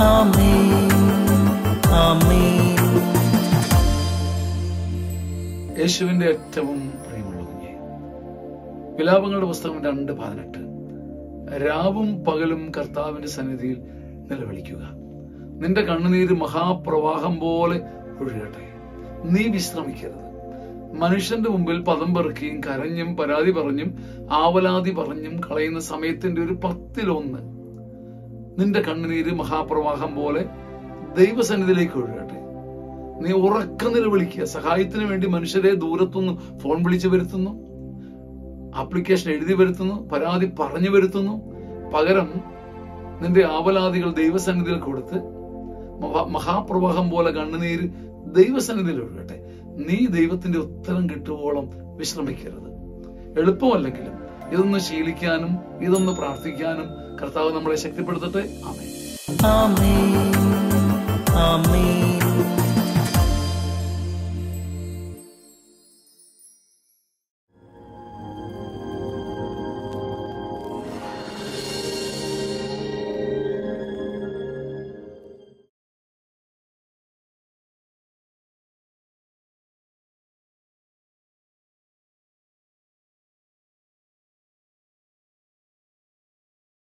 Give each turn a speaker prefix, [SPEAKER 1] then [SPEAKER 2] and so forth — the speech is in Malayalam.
[SPEAKER 1] ആമേൻ ആമേൻ
[SPEAKER 2] യേശുവിന്റെ ഏറ്റവും പ്രിയമുള്ള കുഞ്ഞെ വിലാപങ്ങളുടെ പുസ്തകം രണ്ട് പതിനെട്ട് രാവും പകലും കർത്താവിന്റെ സന്നിധിയിൽ നിലവിളിക്കുക നിന്റെ കണ്ണുനീര് മഹാപ്രവാഹം പോലെ ഒഴുകട്ടെ നീ വിശ്രമിക്കരുത് മനുഷ്യന്റെ മുമ്പിൽ പദം പെറുക്കുകയും കരഞ്ഞും പരാതി പറഞ്ഞും ആവലാതി പറഞ്ഞും കളയുന്ന സമയത്തിന്റെ ഒരു പത്തിലൊന്ന് നിന്റെ കണ്ണുനീര് മഹാപ്രവാഹം പോലെ ദൈവസന്നിധിയിലേക്ക് ഒഴുകട്ടെ നീ ഉറക്ക നിലവിളിക്കുക സഹായത്തിന് വേണ്ടി മനുഷ്യരെ ദൂരത്തുനിന്ന് ഫോൺ വിളിച്ചു വരുത്തുന്നു ആപ്ലിക്കേഷൻ എഴുതി വരുത്തുന്നു പരാതി പറഞ്ഞു വരുത്തുന്നു പകരം നിന്റെ ആവലാദികൾ ദൈവസന്നിധിയിൽ കൊടുത്ത് മഹാ- മഹാപ്രവാഹം പോലെ കണ്ണുനീര് ദൈവസന്നിധിയിൽ ഒഴുകട്ടെ നീ ദൈവത്തിന്റെ ഉത്തരം കിട്ടുവോളം വിശ്രമിക്കരുത് എളുപ്പമല്ലെങ്കിലും ഇതൊന്ന് ശീലിക്കാനും ഇതൊന്ന് പ്രാർത്ഥിക്കാനും കർത്താവ് നമ്മളെ ശക്തിപ്പെടുത്തട്ടെ ആമേ
[SPEAKER 1] ആമേൻ